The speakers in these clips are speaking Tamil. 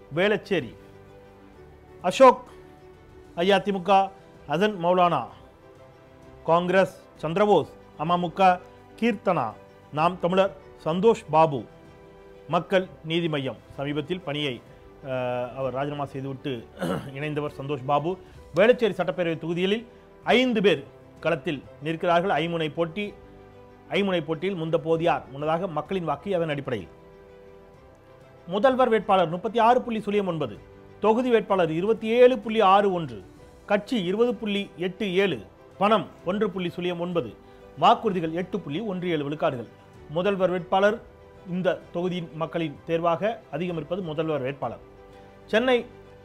வேளச்சேரி அசோக் அதிமுக அதன் மௌலானா காங்கிரஸ் சந்திரபோஸ் அமமுக கீர்த்தனா நாம் தமிழர் சந்தோஷ் பாபு மக்கள் நீதி மையம் சமீபத்தில் பணியை அஹ், அவர் ராஜினாமா செய்துவிட்டு இணைந்தவர் சந்தோஷ் பாபு வேளச்சேரி சட்டப்பேரவை தொகுதிகளில் ஐந்து பேர் களத்தில் நிற்கிறார்கள் ஐமுனை போட்டி ஐமுனை போட்டியில் முந்த போதியார் முன்னதாக மக்களின் வாக்கு அதன் அடிப்படையில் முதல்வர் வேட்பாளர் முப்பத்தி ஆறு புள்ளி சுழியம் ஒன்பது தொகுதி வேட்பாளர் இருபத்தி ஏழு புள்ளி ஆறு ஒன்று கட்சி இருபது புள்ளி எட்டு ஏழு பணம் ஒன்று புள்ளி சுழியம் ஒன்பது வாக்குறுதிகள் எட்டு புள்ளி ஒன்று ஏழு விழுக்காடுகள் முதல்வர் வேட்பாளர் இந்த தொகுதியின் மக்களின் தேர்வாக அதிகம் இருப்பது முதல்வர் வேட்பாளர் சென்னை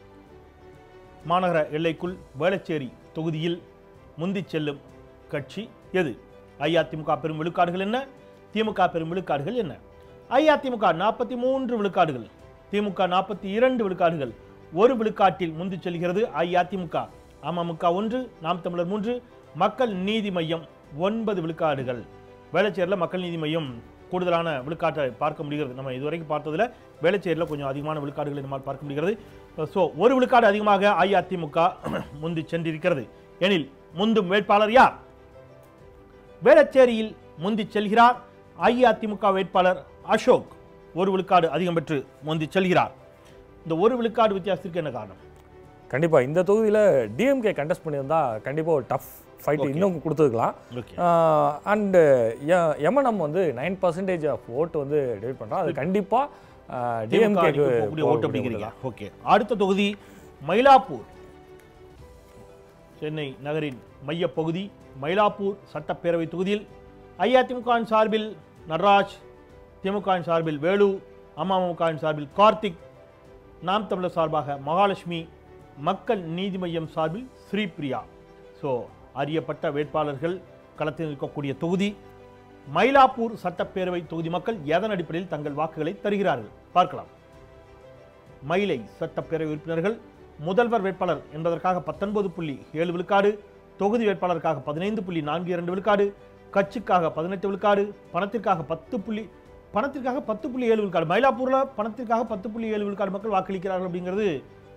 மாநகர எல்லைக்குள் வேளச்சேரி தொகுதியில் முந்திச் செல்லும் கட்சி எது அஇஅதிமுக பெரும் விழுக்காடுகள் என்ன திமுக பெரும் விழுக்காடுகள் என்ன அஇஅதிமுக நாற்பத்தி மூன்று விழுக்காடுகள் திமுக நாற்பத்தி இரண்டு விழுக்காடுகள் ஒரு விழுக்காட்டில் முந்திச் செல்கிறது அஇஅதிமுக அமமுக ஒன்று நாம் தமிழர் மூன்று மக்கள் நீதி மையம் ஒன்பது விழுக்காடுகள் வேளச்சேரியில் மக்கள் நீதி மையம் கூடுதலான விழுக்காட்டை பார்க்க முடிகிறது நம்ம இதுவரைக்கும் பார்த்ததுல வேளச்சேரியில் கொஞ்சம் அதிகமான விழுக்காடுகளை நம்மால் பார்க்க முடிகிறது ஸோ ஒரு விழுக்காடு அதிகமாக அஇஅதிமுக முந்தி சென்றிருக்கிறது எனில் முந்தும் வேட்பாளர் யார் வேளச்சேரியில் முந்தி செல்கிறார் அஇஅதிமுக வேட்பாளர் அசோக் ஒரு விழுக்காடு அதிகம் பெற்று முந்தி செல்கிறார் இந்த ஒரு விழுக்காடு வித்தியாசத்திற்கு என்ன காரணம் கண்டிப்பா இந்த தொகுதியில டிஎம்கே கண்டெஸ்ட் பண்ணியிருந்தா கண்டிப்பா ஒரு டஃப் ஃபைட் Okay. இன்னும் கொடுத்துருக்கலாம் ஓகே அண்டு எம்என்எம் வந்து நைன் பர்சன்டேஜ் ஆஃப் ஓட்டு வந்து டிவைட் பண்ணுறோம் அது கண்டிப்பாக டிஎம்கேக்கு டிஎம்கே ஓட்டு அப்படிங்கிறீங்க ஓகே அடுத்த தொகுதி மயிலாப்பூர் சென்னை நகரின் மையப்பகுதி மயிலாப்பூர் சட்டப்பேரவை தொகுதியில் அஇஅதிமுகவின் சார்பில் நடராஜ் திமுகவின் சார்பில் வேலு அமமுகவின் சார்பில் கார்த்திக் நாம் தமிழர் சார்பாக மகாலட்சுமி மக்கள் நீதி மையம் சார்பில் ஸ்ரீபிரியா ஸோ அறியப்பட்ட வேட்பாளர்கள் களத்தில் இருக்கக்கூடிய தொகுதி மயிலாப்பூர் சட்டப்பேரவை தொகுதி மக்கள் எதன் அடிப்படையில் தங்கள் வாக்குகளை தருகிறார்கள் பார்க்கலாம் மயிலை சட்டப்பேரவை உறுப்பினர்கள் முதல்வர் வேட்பாளர் என்பதற்காக பத்தொன்பது புள்ளி ஏழு விழுக்காடு தொகுதி வேட்பாளருக்காக பதினைந்து புள்ளி நான்கு இரண்டு விழுக்காடு கட்சிக்காக பதினெட்டு விழுக்காடு பணத்திற்காக பத்து புள்ளி பணத்திற்காக பத்து புள்ளி ஏழு விழுக்காடு மயிலாப்பூரில் பணத்திற்காக பத்து புள்ளி ஏழு விழுக்காடு மக்கள் வாக்களிக்கிறார்கள் அப்படிங்கிறது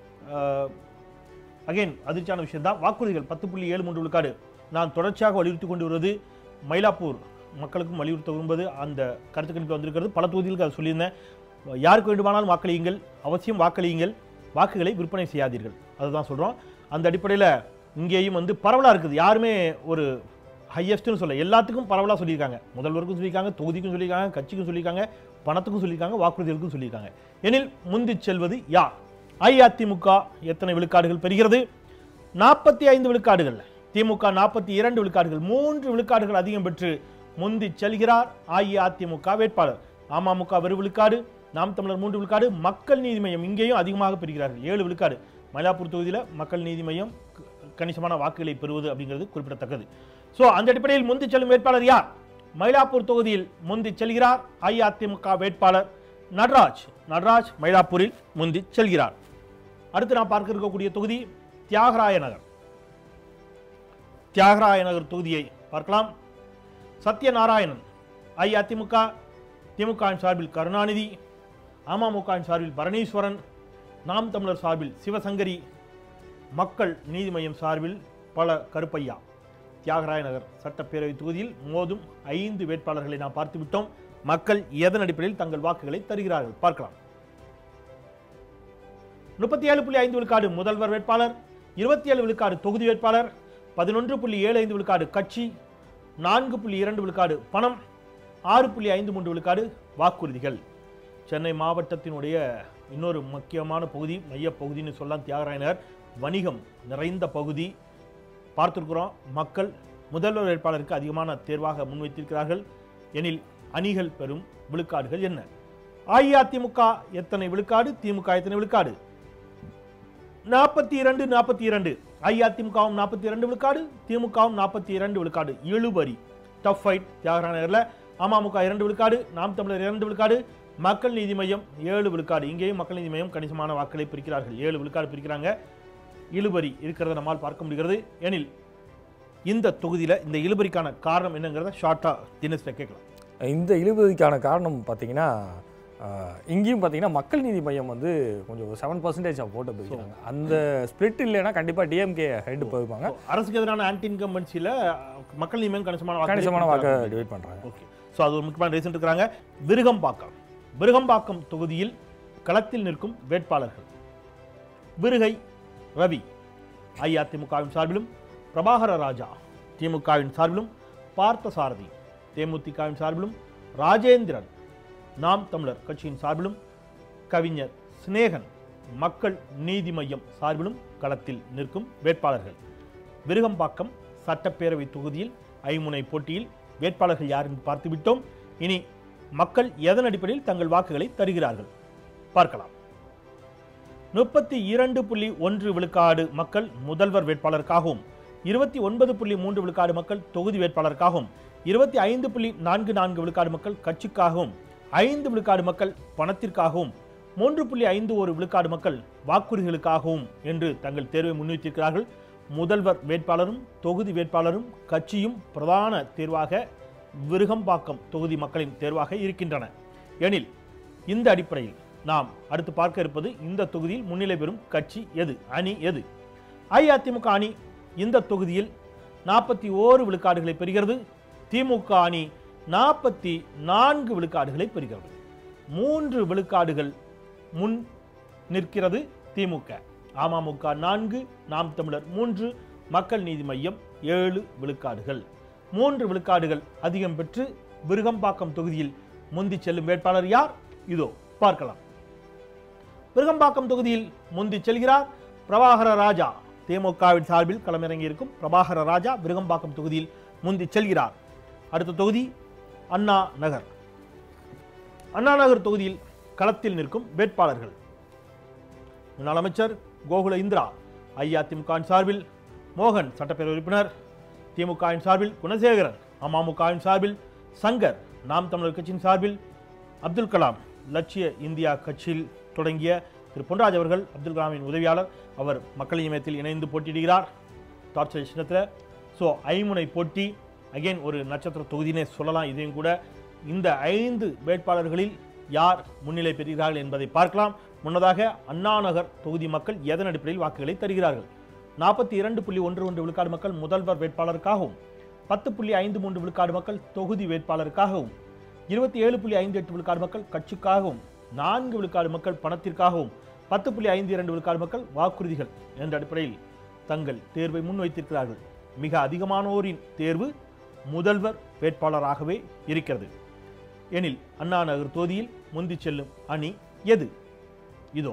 அகைன் அதிர்ச்சியான விஷயம் தான் வாக்குறுதிகள் பத்து புள்ளி ஏழு மூன்று விழுக்காடு நான் தொடர்ச்சியாக வலியுறுத்தி கொண்டு வருவது மயிலாப்பூர் மக்களுக்கும் வலியுறுத்த விரும்புவது அந்த கருத்து கணிப்பில் வந்திருக்கிறது பல தொகுதிகளுக்கு அதை சொல்லியிருந்தேன் யாருக்கு வேண்டுமானாலும் வாக்களியுங்கள் அவசியம் வாக்களியுங்கள் வாக்குகளை விற்பனை செய்யாதீர்கள் அதுதான் சொல்கிறோம் அந்த அடிப்படையில் இங்கேயும் வந்து பரவலாக இருக்குது யாருமே ஒரு ஹையஸ்ட்னு சொல்ல எல்லாத்துக்கும் பரவலாக சொல்லியிருக்காங்க முதல்வருக்கும் சொல்லியிருக்காங்க தொகுதிக்கும் சொல்லியிருக்காங்க கட்சிக்கும் சொல்லியிருக்காங்க பணத்துக்கும் சொல்லியிருக்காங்க வாக்குறுதிகளுக்கும் சொல்லியிருக்காங்க எனில் முந்திச் செல்வது யார் அஇஅதிமுக எத்தனை விழுக்காடுகள் பெறுகிறது நாற்பத்தி ஐந்து விழுக்காடுகள் திமுக நாற்பத்தி இரண்டு விழுக்காடுகள் மூன்று விழுக்காடுகள் அதிகம் பெற்று முந்தி செல்கிறார் அஇஅதிமுக வேட்பாளர் அமமுக வெறு விழுக்காடு நாம் தமிழர் மூன்று விழுக்காடு மக்கள் நீதி மையம் இங்கேயும் அதிகமாக பெறுகிறார்கள் ஏழு விழுக்காடு மயிலாப்பூர் தொகுதியில் மக்கள் நீதி மையம் க- கணிசமான வாக்குகளை பெறுவது அப்படிங்கிறது குறிப்பிடத்தக்கது ஸோ அந்த அடிப்படையில் முந்தி செல்லும் வேட்பாளர் யார் மயிலாப்பூர் தொகுதியில் முந்தி செல்கிறார் அஇஅதிமுக வேட்பாளர் நடராஜ் நடராஜ் மயிலாப்பூரில் முந்தி செல்கிறார் அடுத்து நாம் பார்க்க இருக்கக்கூடிய தொகுதி தியாகராய நகர் தியாகராய நகர் தொகுதியை பார்க்கலாம் சத்யநாராயணன் அஇஅதிமுக திமுகவின் சார்பில் கருணாநிதி அமமுகவின் சார்பில் பரணீஸ்வரன் நாம் தமிழர் சார்பில் சிவசங்கரி மக்கள் நீதி மையம் சார்பில் பல கருப்பையா தியாகராய நகர் சட்டப்பேரவை தொகுதியில் மோதும் ஐந்து வேட்பாளர்களை நாம் பார்த்து விட்டோம் மக்கள் எதன் அடிப்படையில் தங்கள் வாக்குகளை தருகிறார்கள் பார்க்கலாம் முப்பத்தி ஏழு புள்ளி ஐந்து விழுக்காடு முதல்வர் வேட்பாளர் இருபத்தி ஏழு விழுக்காடு தொகுதி வேட்பாளர் பதினொன்று புள்ளி ஏழு ஐந்து விழுக்காடு கட்சி நான்கு புள்ளி இரண்டு விழுக்காடு பணம் ஆறு புள்ளி ஐந்து மூன்று விழுக்காடு வாக்குறுதிகள் சென்னை மாவட்டத்தினுடைய இன்னொரு முக்கியமான பகுதி மையப் பகுதின்னு சொல்லலாம் தியாகராய நகர் வணிகம் நிறைந்த பகுதி பார்த்திருக்கிறோம் மக்கள் முதல்வர் வேட்பாளருக்கு அதிகமான தேர்வாக முன்வைத்திருக்கிறார்கள் எனில் அணிகள் பெறும் விழுக்காடுகள் என்ன அஇஅதிமுக எத்தனை விழுக்காடு திமுக எத்தனை விழுக்காடு நாற்பத்தி இரண்டு நாற்பத்தி இரண்டு அஇஅதிமுகவும் நாற்பத்தி இரண்டு விழுக்காடு திமுகவும் நாற்பத்தி இரண்டு விழுக்காடு இழுபறி டஃப் ஃபைட் தியாகராய நகரில் அமமுக இரண்டு விழுக்காடு நாம் தமிழர் இரண்டு விழுக்காடு மக்கள் நீதி மையம் ஏழு விழுக்காடு இங்கேயும் மக்கள் நீதி மையம் கணிசமான வாக்களை பிரிக்கிறார்கள் ஏழு விழுக்காடு பிரிக்கிறாங்க இழுபறி இருக்கிறத நம்மால் பார்க்க முடிகிறது எனில் இந்த தொகுதியில் இந்த இழுபறிக்கான காரணம் என்னங்கிறத ஷார்ட்டாக தினேஷ்ல கேட்கலாம் இந்த இழுபதிக்கான காரணம் பார்த்தீங்கன்னா ஆஹ், இங்கேயும் பார்த்தீங்கன்னா மக்கள் நீதி மையம் வந்து கொஞ்சம் செவன் பர்சன்டேஜ் ஆஃப் ஓட்டை பிரிக்கிறாங்க அந்த ஸ்பிளிட் இல்லைன்னா கண்டிப்பாக டிஎம்கே ஹெட் போயிருப்பாங்க அரசுக்கு எதிரான ஆன்டி இன்கம்பன்சியில் மக்கள் நீதிமன்றம் கணிசமான வாக்குகளை கணிசமான வாக்கை பெற்றிருக்காங்க. டிவைட் பண்ணுறாங்க ஓகே ஸோ அது ஒரு முக்கியமான ரீசன் இருக்கிறாங்க விருகம்பாக்கம் விருகம்பாக்கம் தொகுதியில் களத்தில் நிற்கும் வேட்பாளர்கள் விருகை ரவி அஇஅதிமுகவின் சார்பிலும் பிரபாகர ராஜா திமுகவின் சார்பிலும் பார்த்தசாரதி தேமுதிகவின் சார்பிலும் ராஜேந்திரன் நாம் தமிழர் கட்சியின் சார்பிலும் கவிஞர் சிநேகன் மக்கள் நீதி மையம் சார்பிலும் களத்தில் நிற்கும் வேட்பாளர்கள் விருகம்பாக்கம் சட்டப்பேரவை தொகுதியில் ஐமுனை போட்டியில் வேட்பாளர்கள் யார் என்று பார்த்துவிட்டோம் இனி மக்கள் எதன் அடிப்படையில் தங்கள் வாக்குகளை தருகிறார்கள் பார்க்கலாம் முப்பத்தி இரண்டு புள்ளி ஒன்று விழுக்காடு மக்கள் முதல்வர் வேட்பாளருக்காகவும் இருபத்தி ஒன்பது புள்ளி மூன்று விழுக்காடு மக்கள் தொகுதி வேட்பாளருக்காகவும் இருபத்தி ஐந்து புள்ளி நான்கு நான்கு விழுக்காடு மக்கள் கட்சிக்காகவும் ஐந்து விழுக்காடு மக்கள் பணத்திற்காகவும் மூன்று புள்ளி ஐந்து ஒரு விழுக்காடு மக்கள் வாக்குறுதிகளுக்காகவும் என்று தங்கள் தேர்வை முன்வைத்திருக்கிறார்கள் முதல்வர் வேட்பாளரும் தொகுதி வேட்பாளரும் கட்சியும் பிரதான தேர்வாக விருகம்பாக்கம் தொகுதி மக்களின் தேர்வாக இருக்கின்றன எனில் இந்த அடிப்படையில் நாம் அடுத்து பார்க்க இருப்பது இந்த தொகுதியில் முன்னிலை பெறும் கட்சி எது அணி எது அஇஅதிமுக அணி இந்த தொகுதியில் நாற்பத்தி ஓரு விழுக்காடுகளை பெறுகிறது திமுக அணி நாற்பத்தி நான்கு விழுக்காடுகளை பெறுகிறது மூன்று விழுக்காடுகள் முன் நிற்கிறது திமுக அமமுக நான்கு நாம் தமிழர் மூன்று மக்கள் நீதி மையம் ஏழு விழுக்காடுகள் மூன்று விழுக்காடுகள் அதிகம் பெற்று விருகம்பாக்கம் தொகுதியில் முந்தி செல்லும் வேட்பாளர் யார் இதோ பார்க்கலாம் விருகம்பாக்கம் தொகுதியில் முந்தி செல்கிறார் பிரபாகர ராஜா திமுகவின் சார்பில் களமிறங்கியிருக்கும் பிரபாகர ராஜா விருகம்பாக்கம் தொகுதியில் முந்தி செல்கிறார் அடுத்த தொகுதி அண்ணா நகர் அண்ணா நகர் தொகுதியில் களத்தில் நிற்கும் வேட்பாளர்கள் முன்னாள் அமைச்சர் கோகுல இந்திரா அஇஅதிமுகவின் சார்பில் மோகன் சட்டப்பேரவை உறுப்பினர் திமுகவின் சார்பில் குணசேகரன் அமமுகவின் சார்பில் சங்கர் நாம் தமிழர் கட்சியின் சார்பில் அப்துல் கலாம் லட்சிய இந்தியா கட்சியில் தொடங்கிய திரு பொன்ராஜ் அவர்கள் அப்துல் கலாமின் உதவியாளர் அவர் மக்கள் இயக்கத்தில் இணைந்து போட்டியிடுகிறார் டார்ச்சர் சின்னத்தில் ஸோ ஐமுனை போட்டி அகைன் ஒரு நட்சத்திர தொகுதினே சொல்லலாம் இதையும் கூட இந்த ஐந்து வேட்பாளர்களில் யார் முன்னிலை பெறுகிறார்கள் என்பதை பார்க்கலாம் முன்னதாக அண்ணா நகர் தொகுதி மக்கள் எதன் அடிப்படையில் வாக்குகளை தருகிறார்கள் நாற்பத்தி இரண்டு புள்ளி ஒன்று ஒன்று விழுக்காடு மக்கள் முதல்வர் வேட்பாளருக்காகவும் பத்து புள்ளி ஐந்து மூன்று விழுக்காடு மக்கள் தொகுதி வேட்பாளருக்காகவும் இருபத்தி ஏழு புள்ளி ஐந்து எட்டு விழுக்காடு மக்கள் கட்சிக்காகவும் நான்கு விழுக்காடு மக்கள் பணத்திற்காகவும் பத்து புள்ளி ஐந்து இரண்டு விழுக்காடு மக்கள் வாக்குறுதிகள் என்ற அடிப்படையில் தங்கள் தேர்வை முன்வைத்திருக்கிறார்கள் மிக அதிகமானோரின் தேர்வு முதல்வர் வேட்பாளராகவே இருக்கிறது எனில் அண்ணா நகர் தொகுதியில் முந்தி செல்லும் அணி எது இதோ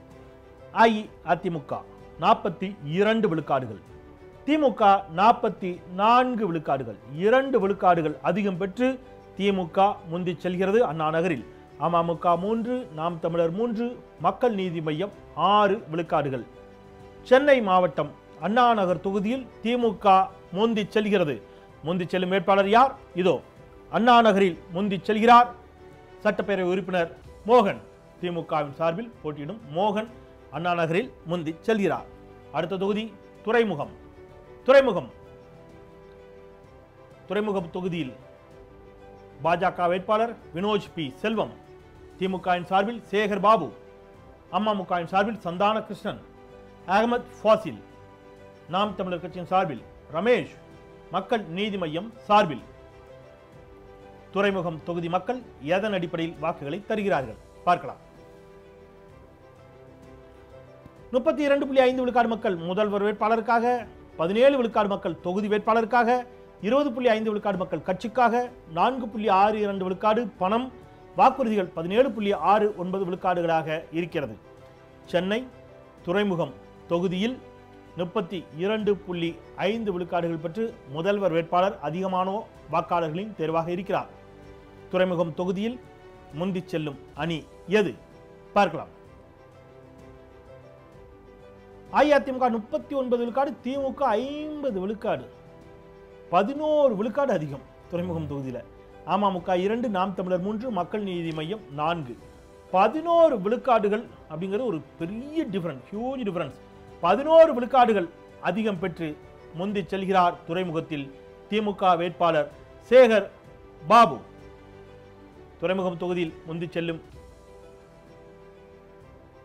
அஇஅதிமுக நாற்பத்தி இரண்டு விழுக்காடுகள் திமுக நாற்பத்தி நான்கு விழுக்காடுகள் இரண்டு விழுக்காடுகள் அதிகம் பெற்று திமுக முந்தி செல்கிறது அண்ணா நகரில் அமமுக மூன்று நாம் தமிழர் மூன்று மக்கள் நீதி மையம் ஆறு விழுக்காடுகள் சென்னை மாவட்டம் அண்ணா நகர் தொகுதியில் திமுக முந்தி செல்கிறது முந்தி செல்லும் வேட்பாளர் யார் இதோ அண்ணா நகரில் முந்தி செல்கிறார் சட்டப்பேரவை உறுப்பினர் மோகன் திமுகவின் சார்பில் போட்டியிடும் மோகன் அண்ணா நகரில் முந்தி செல்கிறார் அடுத்த தொகுதி துறைமுகம் துறைமுகம் துறைமுகம் தொகுதியில் பாஜக வேட்பாளர் வினோஜ் பி செல்வம் திமுகவின் சார்பில் சேகர் பாபு அமமுகவின் சார்பில் சந்தான கிருஷ்ணன் அகமது ஃபாசில் நாம் தமிழர் கட்சியின் சார்பில் ரமேஷ் மக்கள் நீதி மையம் சார்பில் துறைமுகம் தொகுதி மக்கள் எதன் அடிப்படையில் வாக்குகளை தருகிறார்கள் பார்க்கலாம் முப்பத்தி இரண்டு புள்ளி ஐந்து விழுக்காடு மக்கள் முதல்வர் வேட்பாளருக்காக பதினேழு விழுக்காடு மக்கள் தொகுதி வேட்பாளருக்காக இருபது புள்ளி ஐந்து விழுக்காடு மக்கள் கட்சிக்காக நான்கு புள்ளி ஆறு இரண்டு விழுக்காடு பணம் வாக்குறுதிகள் பதினேழு புள்ளி ஆறு ஒன்பது விழுக்காடுகளாக இருக்கிறது சென்னை துறைமுகம் தொகுதியில் முப்பத்தி இரண்டு புள்ளி ஐந்து விழுக்காடுகள் பெற்று முதல்வர் வேட்பாளர் அதிகமானோ வாக்காளர்களின் தேர்வாக இருக்கிறார் துறைமுகம் தொகுதியில் முந்தி செல்லும் அணி எது பார்க்கலாம் அஇஅதிமுக முப்பத்தி ஒன்பது விழுக்காடு திமுக ஐம்பது விழுக்காடு பதினோரு விழுக்காடு அதிகம் துறைமுகம் தொகுதியில் அமமுக இரண்டு நாம் தமிழர் மூன்று மக்கள் நீதி மையம் நான்கு பதினோரு விழுக்காடுகள் அப்படிங்கிறது ஒரு பெரிய டிஃபரன்ஸ் ஹியூஜ் டிஃபரன்ஸ் பதினோரு விழுக்காடுகள் அதிகம் பெற்று முந்தி செல்கிறார் துறைமுகத்தில் திமுக வேட்பாளர் சேகர் பாபு துறைமுகம் தொகுதியில் முந்தி செல்லும்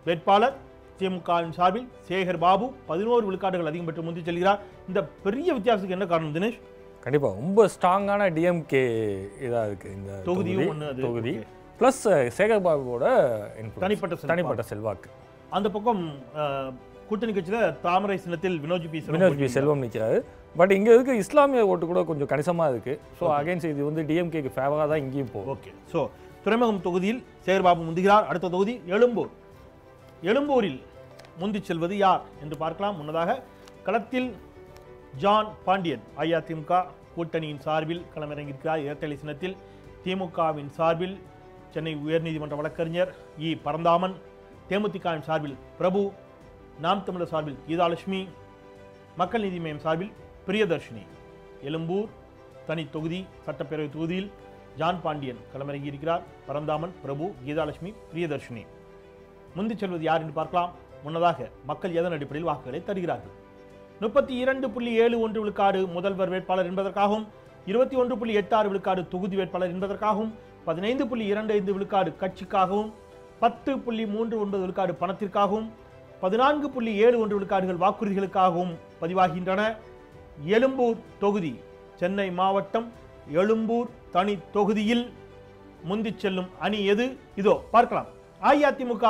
வேட்பாளர் திமுகவின் சார்பில் சேகர் பாபு பதினோரு விழுக்காடுகள் அதிகம் பெற்று முந்தி செல்கிறார் இந்த பெரிய வித்தியாசத்துக்கு என்ன காரணம் தினேஷ் கண்டிப்பா ரொம்ப ஸ்ட்ராங்கான டிஎம்கே இதா இருக்கு இந்த தொகுதியும் தொகுதி. ஒண்ணு அது. தொகுதி Okay. பிளஸ் சேகர் பாபுவோட influence. தனிப்பட்ட செல்வாக்கு. தனிப்பட்ட செல்வாக்கு அந்த பக்கம் அஹ், கூட்டணி கட்சியில தாமரை சின்னத்தில் வினோஜ் பி செல்வம் வினோஜ் பி போட்டியிடுறார். செல்வம் நிற்கிறாரு பட் இங்க இருக்க இஸ்லாமிய ஓட்டு கூட கொஞ்சம் கணிசமா இருக்கு ஸோ அகைன்ஸ் இது வந்து டிஎம்கேக்கு ஃபேவராக தான் இங்கேயும் போகும் ஓகே ஸோ துறைமுகம் தொகுதியில் சேகர்பாபு முந்துகிறார் அடுத்த தொகுதி எழும்பூர் எழும்பூரில் முந்திச் செல்வது யார் என்று பார்க்கலாம் முன்னதாக களத்தில் ஜான் பாண்டியன் அஇஅதிமுக கூட்டணியின் சார்பில் களமிறங்கியிருக்கிறார் இரட்டை சின்னத்தில் திமுகவின் சார்பில் சென்னை உயர்நீதிமன்ற வழக்கறிஞர் இ பரந்தாமன் தேமுதிகவின் சார்பில் பிரபு நாம் தமிழர் சார்பில் கீதாலட்சுமி மக்கள் நீதி மய்யம் சார்பில் பிரியதர்ஷினி எழும்பூர் தனி தொகுதி சட்டப்பேரவை தொகுதியில் ஜான் பாண்டியன் களமிறங்கி இருக்கிறார் பரந்தாமன் பிரபு கீதாலட்சுமி பிரியதர்ஷினி முந்திச் செல்வது யார் என்று பார்க்கலாம் முன்னதாக மக்கள் எதன் அடிப்படையில் வாக்குகளை தருகிறார்கள் முப்பத்தி இரண்டு புள்ளி ஏழு ஒன்று விழுக்காடு முதல்வர் வேட்பாளர் என்பதற்காகவும் இருபத்தி ஒன்று புள்ளி எட்டு ஆறு விழுக்காடு தொகுதி வேட்பாளர் என்பதற்காகவும் பதினைந்து புள்ளி இரண்டு ஐந்து விழுக்காடு கட்சிக்காகவும் பத்து புள்ளி மூன்று ஒன்பது விழுக்காடு பணத்திற்காகவும் பதினான்கு புள்ளி ஏழு ஒன்று விழுக்காடுகள் வாக்குறுதிகளுக்காகவும் பதிவாகின்றன எழும்பூர் தொகுதி சென்னை மாவட்டம் எழும்பூர் தனி தொகுதியில் முந்திச் செல்லும் அணி எது இதோ பார்க்கலாம் அஇஅதிமுக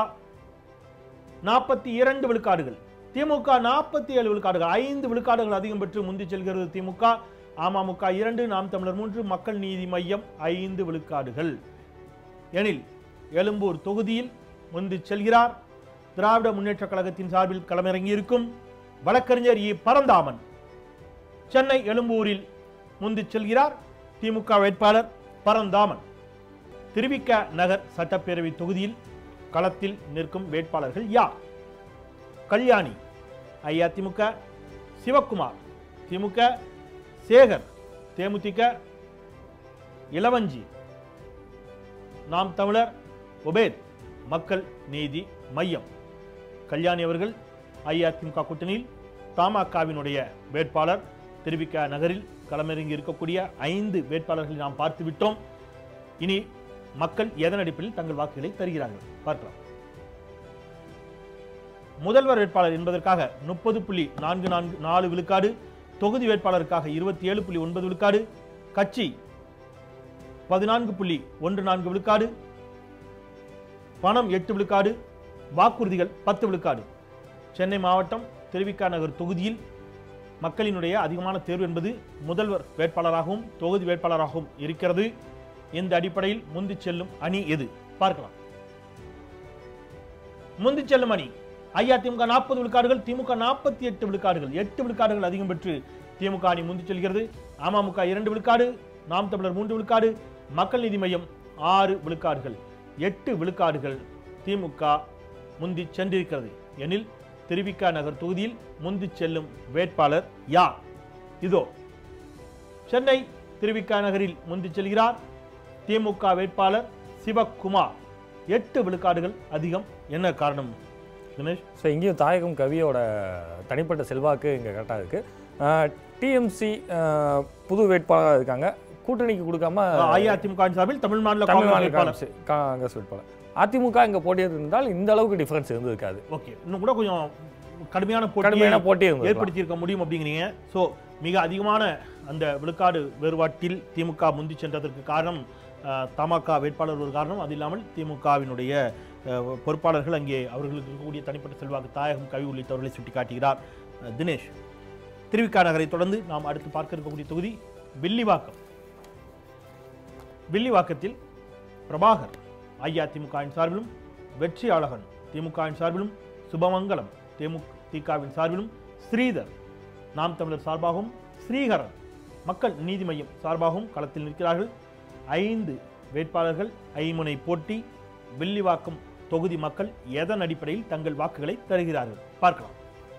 நாற்பத்தி இரண்டு விழுக்காடுகள் திமுக நாற்பத்தி ஏழு விழுக்காடுகள் ஐந்து விழுக்காடுகள் அதிகம் பெற்று முந்திச் செல்கிறது திமுக அமமுக இரண்டு நாம் தமிழர் மூன்று மக்கள் நீதி மையம் ஐந்து விழுக்காடுகள் எனில் எழும்பூர் தொகுதியில் முந்திச் செல்கிறார் திராவிட முன்னேற்ற கழகத்தின் சார்பில் களமிறங்கியிருக்கும் வழக்கறிஞர் இ பரந்தாமன் சென்னை எழும்பூரில் முந்திச் செல்கிறார் திமுக வேட்பாளர் பரந்தாமன் திருவிக்க நகர் சட்டப்பேரவை தொகுதியில் களத்தில் நிற்கும் வேட்பாளர்கள் யார் கல்யாணி அஇஅதிமுக சிவக்குமார் திமுக சேகர் தேமுதிக இளவஞ்சி நாம் தமிழர் உபேத் மக்கள் நீதி மையம் கல்யாணி அவர்கள் அஇஅதிமுக கூட்டணியில் தமாகவினுடைய வேட்பாளர் திருவிக்க நகரில் களமிறங்கி இருக்கக்கூடிய ஐந்து வேட்பாளர்களை நாம் பார்த்து விட்டோம் இனி மக்கள் எதன் அடிப்படையில் தங்கள் வாக்குகளை தருகிறார்கள் பார்க்கலாம் முதல்வர் வேட்பாளர் என்பதற்காக முப்பது புள்ளி நான்கு நான்கு நாலு விழுக்காடு தொகுதி வேட்பாளருக்காக இருபத்தி ஏழு புள்ளி ஒன்பது விழுக்காடு கட்சி பதினான்கு புள்ளி ஒன்று நான்கு விழுக்காடு பணம் எட்டு விழுக்காடு வாக்குறுதிகள் பத்து விழுக்காடு சென்னை மாவட்டம் திருவிக்கா நகர் தொகுதியில் மக்களினுடைய அதிகமான தேர்வு என்பது முதல்வர் வேட்பாளராகவும் தொகுதி வேட்பாளராகவும் இருக்கிறது இந்த அடிப்படையில் முந்திச் செல்லும் அணி எது பார்க்கலாம் முந்திச் செல்லும் அணி அஇஅதிமுக நாற்பது விழுக்காடுகள் திமுக நாற்பத்தி எட்டு விழுக்காடுகள் எட்டு விழுக்காடுகள் அதிகம் பெற்று திமுக அணி முந்திச் செல்கிறது அமமுக இரண்டு விழுக்காடு நாம் தமிழர் மூன்று விழுக்காடு மக்கள் நீதி மையம் ஆறு விழுக்காடுகள் எட்டு விழுக்காடுகள் திமுக முந்தி சென்றிருக்கிறது எனில் திருவிக்கா நகர் தொகுதியில் முந்திச் செல்லும் வேட்பாளர் யார் இதோ சென்னை திருவிக்கா நகரில் முந்திச் செல்கிறார் திமுக வேட்பாளர் சிவக்குமார் எட்டு விழுக்காடுகள் அதிகம் என்ன காரணம் தினேஷ் ஸோ இங்கேயும் தாயகம் கவியோட தனிப்பட்ட செல்வாக்கு இங்கே கரெக்டாக இருக்குது டிஎம்சி புது வேட்பாளராக இருக்காங்க கூட்டணிக்கு கொடுக்காம அஇஅதிமுக சார்பில் தமிழ் மாநில தமிழ் காங்கிரஸ் மாநில வேட்பாளர் காங்கிரஸ் காங்கிரஸ் வேட்பாளர் அதிமுக இங்கே போட்டியது இருந்தால் இந்த அளவுக்கு டிஃபரன்ஸ் இருந்திருக்காது ஓகே இன்னும் கூட கொஞ்சம் கடுமையான போட்டியை கடுமையான போட்டி இருந்தது ஏற்படுத்தியிருக்க முடியும் அப்படிங்கிறீங்க ஸோ மிக அதிகமான அந்த விழுக்காடு வேறுபாட்டில் திமுக முந்தி சென்றதற்கு காரணம் அஹ், தமாக வேட்பாளர் ஒரு காரணம் அது இல்லாமல் திமுகவினுடைய அஹ், பொறுப்பாளர்கள் அங்கே அவர்களுக்கு இருக்கக்கூடிய தனிப்பட்ட செல்வாக்கு தாயகம் கவி உள்ளிட்டவர்களை சுட்டிக்காட்டுகிறார் அஹ், தினேஷ் திருவிக்கா நகரை தொடர்ந்து நாம் அடுத்து பார்க்க இருக்கக்கூடிய தொகுதி வில்லிவாக்கம் வில்லிவாக்கத்தில் பிரபாகர் அஇஅதிமுகவின் சார்பிலும் வெற்றி அழகன் திமுகவின் சார்பிலும் சுபமங்கலம் தேமுதிகவின் சார்பிலும் ஸ்ரீதர் நாம் தமிழர் சார்பாகவும் ஸ்ரீகரன் மக்கள் நீதி மையம் சார்பாகவும் களத்தில் நிற்கிறார்கள் ஐந்து வேட்பாளர்கள் ஐமுனை போட்டி வில்லிவாக்கம் தொகுதி மக்கள் எதன் அடிப்படையில் தங்கள் வாக்குகளை தருகிறார்கள் பார்க்கலாம்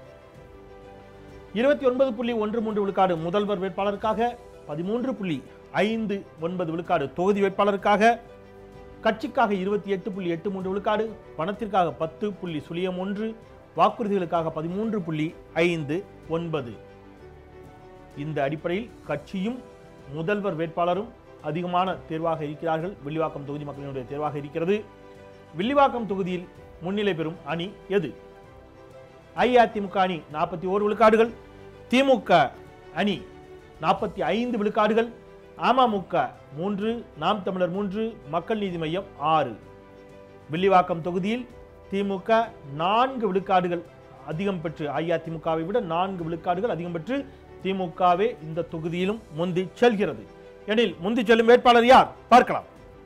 இருபத்தி ஒன்பது புள்ளி ஒன்று மூன்று விழுக்காடு முதல்வர் வேட்பாளருக்காக பதிமூன்று புள்ளி ஐந்து ஒன்பது விழுக்காடு தொகுதி வேட்பாளருக்காக கட்சிக்காக இருபத்தி எட்டு புள்ளி எட்டு மூன்று விழுக்காடு பணத்திற்காக பத்து புள்ளி சுழியம் ஒன்று வாக்குறுதிகளுக்காக பதிமூன்று புள்ளி ஐந்து ஒன்பது இந்த அடிப்படையில் கட்சியும் முதல்வர் வேட்பாளரும் அதிகமான தேர்வாக இருக்கிறார்கள் வில்லிவாக்கம் தொகுதி மக்களினுடைய தேர்வாக இருக்கிறது வில்லிவாக்கம் தொகுதியில் முன்னிலை பெறும் அணி எது அஇஅதிமுக அணி நாற்பத்தி ஓரு விழுக்காடுகள் திமுக அணி நாற்பத்தி ஐந்து விழுக்காடுகள் அமமுக மூன்று நாம் தமிழர் மூன்று மக்கள் நீதி மையம் ஆறு வில்லிவாக்கம் தொகுதியில் திமுக நான்கு விழுக்காடுகள் அதிகம் பெற்று அஇஅதிமுகவை விட நான்கு விழுக்காடுகள் அதிகம் பெற்று திமுகவே இந்த தொகுதியிலும் முந்தி செல்கிறது எனில் முந்தி செல்லும் வேட்பாளர் யார் பார்க்கலாம்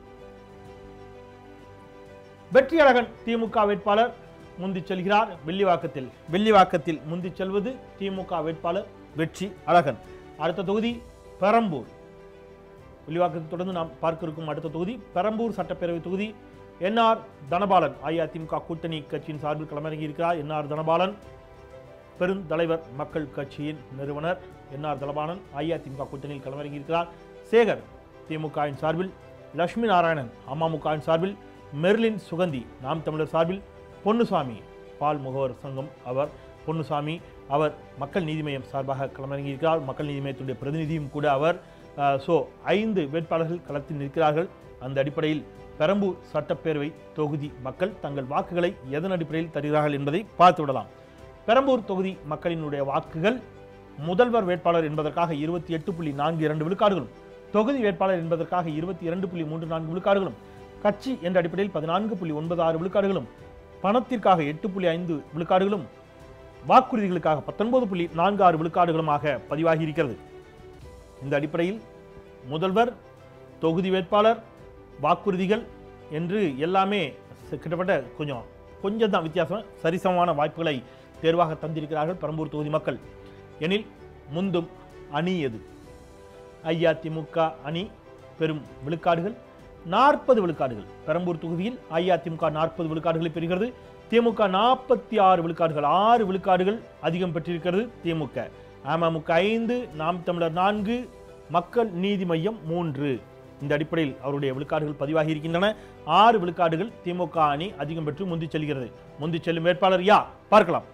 வெற்றியழகன் திமுக வேட்பாளர் முந்தி செல்கிறார் வில்லிவாக்கத்தில் வில்லிவாக்கத்தில் முந்தி செல்வது திமுக வேட்பாளர் வெற்றி அழகன் அடுத்த தொகுதி பெரம்பூர் வில்லிவாக்கத்தை தொடர்ந்து நாம் பார்க்க இருக்கும் அடுத்த தொகுதி பெரம்பூர் சட்டப்பேரவை தொகுதி என்ஆர் தனபாலன் அஇஅதிமுக கூட்டணி கட்சியின் சார்பில் களமிறங்கி இருக்கிறார் என்ஆர் தனபாலன் பெருந்தலைவர் மக்கள் கட்சியின் நிறுவனர் என்ஆர் தனபாலன் அஇஅதிமுக கூட்டணியில் களமிறங்கி இருக்கிறார் சேகர் திமுகவின் சார்பில் லட்சுமி நாராயணன் அமமுகவின் சார்பில் மெர்லின் சுகந்தி நாம் தமிழர் சார்பில் பொன்னுசாமி பால் முகவர் சங்கம் அவர் பொன்னுசாமி அவர் மக்கள் நீதி மய்யம் சார்பாக களமிறங்கியிருக்கிறார் மக்கள் நீதி மய்யத்துடைய பிரதிநிதியும் கூட அவர் ஸோ ஐந்து வேட்பாளர்கள் களத்தில் நிற்கிறார்கள் அந்த அடிப்படையில் பெரம்பூர் சட்டப்பேரவை தொகுதி மக்கள் தங்கள் வாக்குகளை எதன் அடிப்படையில் தருகிறார்கள் என்பதை பார்த்து விடலாம் பெரம்பூர் தொகுதி மக்களினுடைய வாக்குகள் முதல்வர் வேட்பாளர் என்பதற்காக இருபத்தி எட்டு புள்ளி நான்கு இரண்டு விழுக்காடுகளும் தொகுதி வேட்பாளர் என்பதற்காக இருபத்தி இரண்டு புள்ளி மூன்று நான்கு விழுக்காடுகளும் கட்சி என்ற அடிப்படையில் பதினான்கு புள்ளி ஒன்பது ஆறு விழுக்காடுகளும் பணத்திற்காக எட்டு புள்ளி ஐந்து விழுக்காடுகளும் வாக்குறுதிகளுக்காக பத்தொன்பது புள்ளி நான்கு ஆறு விழுக்காடுகளுமாக பதிவாகி இருக்கிறது இந்த அடிப்படையில் முதல்வர் தொகுதி வேட்பாளர் வாக்குறுதிகள் என்று எல்லாமே ச- கிட்டத்தட்ட கொஞ்சம் கொஞ்சம் தான் வித்தியாசம் சரிசமமான வாய்ப்புகளை தேர்வாக தந்திருக்கிறார்கள் பெரம்பூர் தொகுதி மக்கள் எனில் முந்தும் அணி எது அஇஅதிமுக அணி பெரும் விழுக்காடுகள் நாற்பது விழுக்காடுகள் பெரம்பூர் தொகுதியில் அஇஅதிமுக நாற்பது விழுக்காடுகளை பெறுகிறது திமுக நாற்பத்தி ஆறு விழுக்காடுகள் ஆறு விழுக்காடுகள் அதிகம் பெற்றிருக்கிறது திமுக அமமுக ஐந்து நாம் தமிழர் நான்கு மக்கள் நீதி மையம் மூன்று இந்த அடிப்படையில் அவருடைய விழுக்காடுகள் பதிவாகி இருக்கின்றன ஆறு விழுக்காடுகள் திமுக அணி அதிகம் பெற்று முந்தி செல்கிறது முந்தி செல்லும் வேட்பாளர் யார் பார்க்கலாம்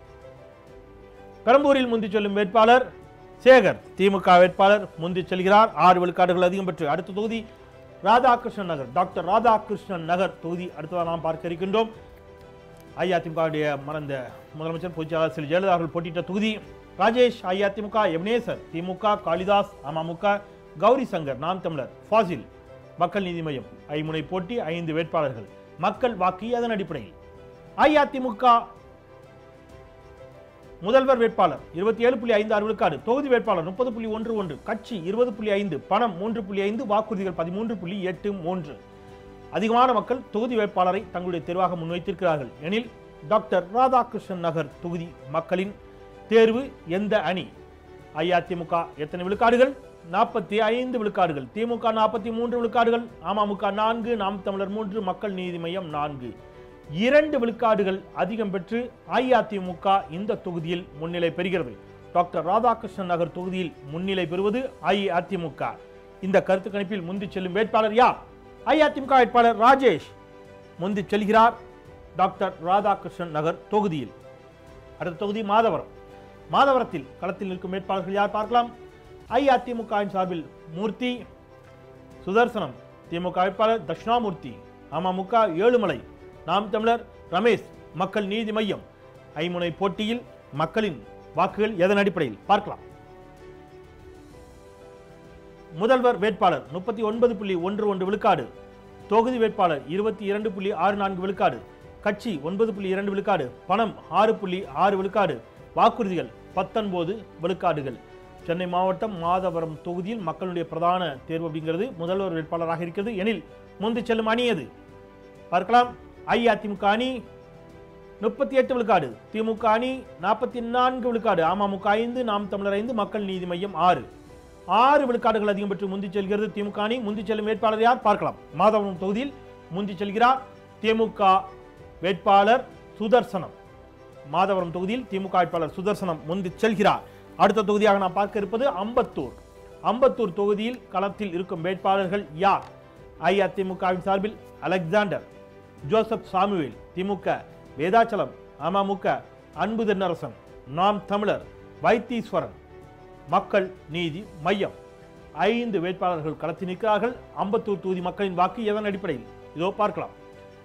பெரம்பூரில் முந்தி செல்லும் வேட்பாளர் சேகர் திமுக வேட்பாளர் முந்தி செல்கிறார் ஆறு விழுக்காடுகள் அதிகம் பெற்று அடுத்த தொகுதி ராதாகிருஷ்ணன் நகர் டாக்டர் ராதாகிருஷ்ணன் நகர் தொகுதி அடுத்ததாக நாம் பார்க்க இருக்கின்றோம் அஇஅதிமுகவுடைய மறந்த முதலமைச்சர் பொதுச்செயலாளர் செல்வி ஜெயலலிதா அவர்கள் போட்டியிட்ட தொகுதி ராஜேஷ் அஇஅதிமுக எப்னேசர் திமுக காளிதாஸ் அமமுக கௌரி சங்கர் நாம் தமிழர் ஃபாசில் மக்கள் நீதி மையம் ஐமுனை போட்டி ஐந்து வேட்பாளர்கள் மக்கள் வாக்கு அதன் அடிப்படையில் அஇஅதிமுக முதல்வர் வேட்பாளர் இருபத்தி ஏழு புள்ளி ஐந்து ஆறு விழுக்காடு தொகுதி வேட்பாளர் முப்பது புள்ளி ஒன்று ஒன்று கட்சி இருபது புள்ளி ஐந்து பணம் மூன்று புள்ளி ஐந்து வாக்குறுதிகள் பதிமூன்று புள்ளி எட்டு மூன்று அதிகமான மக்கள் தொகுதி வேட்பாளரை தங்களுடைய தேர்வாக முன்வைத்திருக்கிறார்கள் எனில் டாக்டர் ராதாகிருஷ்ணன் நகர் தொகுதி மக்களின் தேர்வு எந்த அணி அஇஅதிமுக எத்தனை விழுக்காடுகள் நாற்பத்தி ஐந்து விழுக்காடுகள் திமுக நாற்பத்தி மூன்று விழுக்காடுகள் அமமுக நான்கு நாம் தமிழர் மூன்று மக்கள் நீதி மையம் நான்கு இரண்டு விழுக்காடுகள் அதிகம் பெற்று அஇஅதிமுக இந்த தொகுதியில் முன்னிலை பெறுகிறது டாக்டர் ராதாகிருஷ்ணன் நகர் தொகுதியில் முன்னிலை பெறுவது அஇஅதிமுக இந்த கருத்து கணிப்பில் முந்தி செல்லும் வேட்பாளர் யார் அஇஅதிமுக வேட்பாளர் ராஜேஷ் முந்தி செல்கிறார் டாக்டர் ராதாகிருஷ்ணன் நகர் தொகுதியில் அடுத்த தொகுதி மாதவரம் மாதவரத்தில் களத்தில் நிற்கும் வேட்பாளர்கள் யார் பார்க்கலாம் அஇஅதிமுகவின் சார்பில் மூர்த்தி சுதர்சனம் திமுக வேட்பாளர் தட்சிணாமூர்த்தி அமமுக ஏழுமலை நாம் தமிழர் ரமேஷ் மக்கள் நீதி மையம் ஐமுனை போட்டியில் மக்களின் வாக்குகள் எதன் அடிப்படையில் பார்க்கலாம் முதல்வர் வேட்பாளர் முப்பத்தி ஒன்பது புள்ளி ஒன்று ஒன்று விழுக்காடு தொகுதி வேட்பாளர் இருபத்தி இரண்டு புள்ளி ஆறு நான்கு விழுக்காடு கட்சி ஒன்பது புள்ளி இரண்டு விழுக்காடு பணம் ஆறு புள்ளி ஆறு விழுக்காடு வாக்குறுதிகள் பத்தொன்பது விழுக்காடுகள் சென்னை மாவட்டம் மாதவரம் தொகுதியில் மக்களுடைய பிரதான தேர்வு அப்படிங்கிறது முதல்வர் வேட்பாளராக இருக்கிறது எனில் முந்தி செல்லும் அணி எது பார்க்கலாம் அஇஅதிமுக அணி முப்பத்தி எட்டு விழுக்காடு திமுக அணி நாற்பத்தி நான்கு விழுக்காடு அமமுக ஐந்து நாம் தமிழர் ஐந்து மக்கள் நீதி மையம் ஆறு ஆறு விழுக்காடுகள் அதிகம் பெற்று முந்தி செல்கிறது திமுக அணி முந்தி செல்லும் வேட்பாளர் யார் பார்க்கலாம் மாதவரம் தொகுதியில் முந்தி செல்கிறார் திமுக வேட்பாளர் சுதர்சனம் மாதவரம் தொகுதியில் திமுக வேட்பாளர் சுதர்சனம் முந்தி செல்கிறார் அடுத்த தொகுதியாக நாம் பார்க்க இருப்பது அம்பத்தூர் அம்பத்தூர் தொகுதியில் களத்தில் இருக்கும் வேட்பாளர்கள் யார் அஇஅதிமுகவின் சார்பில் அலெக்சாண்டர் ஜோசப் சாமுவேல் திமுக வேதாச்சலம் அமமுக அன்பு தென்னரசன் நாம் தமிழர் வைத்தீஸ்வரன் மக்கள் நீதி மையம் ஐந்து வேட்பாளர்கள் களத்தில் நிற்கிறார்கள் அம்பத்தூர் தொகுதி மக்களின் வாக்கு எதன் அடிப்படையில் இதோ பார்க்கலாம்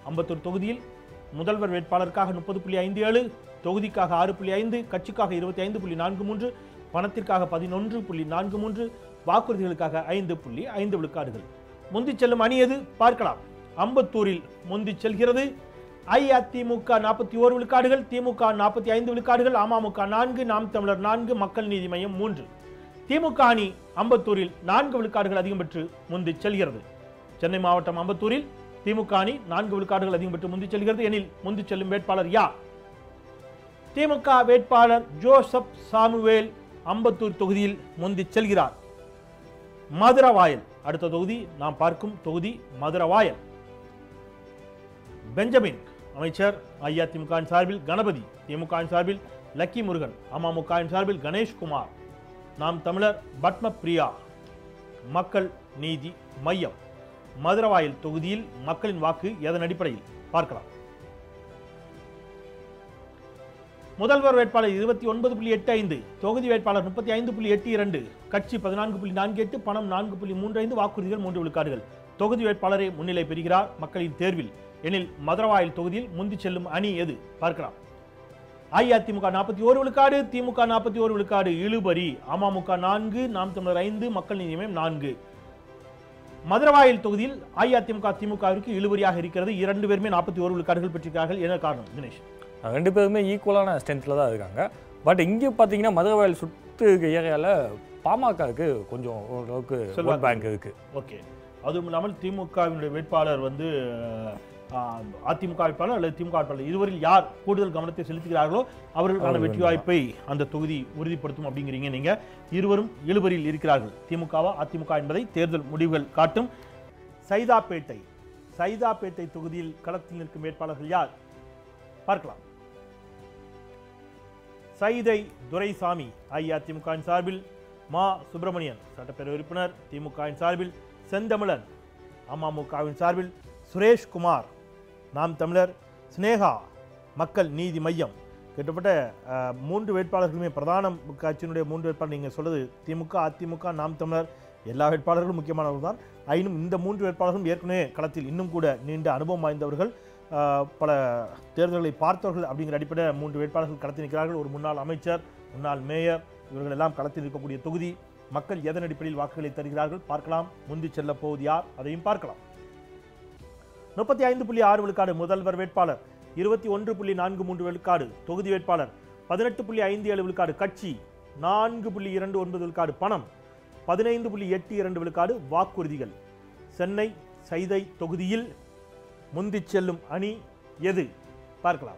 அம்பத்தூர் தொகுதியில் முதல்வர் வேட்பாளருக்காக முப்பது புள்ளி ஐந்து ஏழு தொகுதிக்காக ஆறு புள்ளி ஐந்து கட்சிக்காக இருபத்தி ஐந்து புள்ளி நான்கு மூன்று பணத்திற்காக பதினொன்று புள்ளி நான்கு மூன்று வாக்குறுதிகளுக்காக ஐந்து புள்ளி ஐந்து விழுக்காடுகள் முந்திச் செல்லும் அணி எது பார்க்கலாம் அம்பத்தூரில் முந்திச் செல்கிறது அஇஅதிமுக நாற்பத்தி ஓரு விழுக்காடுகள் திமுக நாற்பத்தி ஐந்து விழுக்காடுகள் அமமுக நான்கு நாம் தமிழர் நான்கு மக்கள் நீதி மையம் மூன்று திமுக அணி அம்பத்தூரில் நான்கு விழுக்காடுகள் அதிகம் பெற்று முந்திச் செல்கிறது சென்னை மாவட்டம் அம்பத்தூரில் திமுக அணி நான்கு விழுக்காடுகள் அதிகம் பெற்று முந்திச் செல்கிறது எனில் முந்திச் செல்லும் வேட்பாளர் யார் திமுக வேட்பாளர் ஜோசப் சாமுவேல் அம்பத்தூர் தொகுதியில் முந்திச் செல்கிறார் மதுரவாயல் அடுத்த தொகுதி நாம் பார்க்கும் தொகுதி மதுரவாயல் பெஞ்சமின் அமைச்சர் அஇஅதிமுக வின் சார்பில் கணபதி திமுக வின் சார்பில் லக்கி முருகன் அமமுக வின் சார்பில் கணேஷ்குமார் நாம் தமிழர் பத்மபிரியா மக்கள் நீதி மையம் மதுரவாயல் தொகுதியில் மக்களின் வாக்கு எதன் அடிப்படையில் பார்க்கலாம் முதல்வர் வேட்பாளர் இருபத்தி ஒன்பது புள்ளி எட்டு ஐந்து தொகுதி வேட்பாளர் முப்பத்தி ஐந்து புள்ளி எட்டு இரண்டு கட்சி பதினான்கு புள்ளி நான்கு எட்டு பணம் நான்கு புள்ளி மூன்று ஐந்து வாக்குறுதிகள் மூன்று விழுக்காடுகள் தொகுதி வேட்பாளரை முன்னிலை பெறுகிறார் மக்களின் தேர்வில் எனில் மதுரவாயல் தொகுதியில் முந்தி செல்லும் அணி எது பார்க்கலாம் அஇஅதிமுக நாற்பத்தி ஓரு விழுக்காடு திமுக நாற்பத்தி ஓரு விழுக்காடு இழுபறி அமமுக நான்கு நாம் தமிழர் ஐந்து மக்கள் நீதி மய்யம் நான்கு மதுரவாயல் தொகுதியில் அஇஅதிமுக திமுகவிற்கு இழுபறியாக இருக்கிறது இரண்டு பேருமே நாற்பத்தி ஓரு விழுக்காடுகள் பெற்றிருக்கிறார்கள் என்ன காரணம் தினேஷ் ரெண்டு பேருமே ஈக்குவலான ஸ்ட்ரென்த்தில் தான் இருக்காங்க பட் இங்கே பார்த்தீங்கன்னா மதுரவாயல் சுற்று ஏரியாவில் பாமகவுக்கு கொஞ்சம் ஓரளவுக்கு செல்வாக்கு. ஓட் பேங்க் இருக்குது ஓகே அதுவும் இல்லாமல் திமுகவினுடைய வேட்பாளர் வந்து ஆஹ், அதிமுக வேட்பாளர் அல்லது திமுக வேட்பாளர் இருவரில் யார் கூடுதல் கவனத்தை செலுத்துகிறார்களோ அவர்களுக்கான அவர்கள் வெற்றி வாய்ப்பை அந்த தொகுதி உறுதிப்படுத்தும் அப்படிங்கிறீங்க நீங்க இருவரும் இழுபறியில் இருக்கிறார்கள் திமுகவா அதிமுக என்பதை தேர்தல் முடிவுகள் காட்டும் சைதாப்பேட்டை சைதாப்பேட்டை தொகுதியில் களத்தில் நிற்கும் வேட்பாளர்கள் யார் பார்க்கலாம் சைதை துரைசாமி அஇஅதிமுகவின் சார்பில் மா சுப்பிரமணியன் சட்டப்பேரவை உறுப்பினர் திமுகவின் சார்பில் செந்தமிழன் அமமுகவின் சார்பில் சுரேஷ்குமார் நாம் தமிழர் சினேகா மக்கள் நீதி மையம் கிட்டத்தட்ட அஹ், மூன்று வேட்பாளர்களுமே பிரதான கட்சியினுடைய மூன்று வேட்பாளர் நீங்கள் சொல்றது திமுக அதிமுக நாம் தமிழர் எல்லா வேட்பாளர்களும் முக்கியமானவர்கள் தான் ஆயினும் இந்த மூன்று வேட்பாளர்களும் ஏற்கனவே களத்தில் இன்னும் கூட நீண்ட அனுபவம் வாய்ந்தவர்கள் அஹ், பல தேர்தல்களை பார்த்தவர்கள் அப்படிங்கிற அடிப்படையில் மூன்று வேட்பாளர்கள் களத்தில் நிற்கிறார்கள் ஒரு முன்னாள் அமைச்சர் முன்னாள் மேயர் இவர்கள் எல்லாம் களத்தில் இருக்கக்கூடிய தொகுதி மக்கள் எதன் அடிப்படையில் வாக்குகளை தருகிறார்கள் பார்க்கலாம் முந்தி செல்ல போவது யார் அதையும் பார்க்கலாம் முப்பத்தி ஐந்து புள்ளி ஆறு விழுக்காடு முதல்வர் வேட்பாளர் இருபத்தி ஒன்று புள்ளி நான்கு மூன்று விழுக்காடு தொகுதி வேட்பாளர் பதினெட்டு புள்ளி ஐந்து ஏழு விழுக்காடு கட்சி நான்கு புள்ளி இரண்டு ஒன்பது விழுக்காடு பணம் பதினைந்து புள்ளி எட்டு இரண்டு விழுக்காடு வாக்குறுதிகள் சென்னை சைதை தொகுதியில் முந்திச் செல்லும் அணி எது பார்க்கலாம்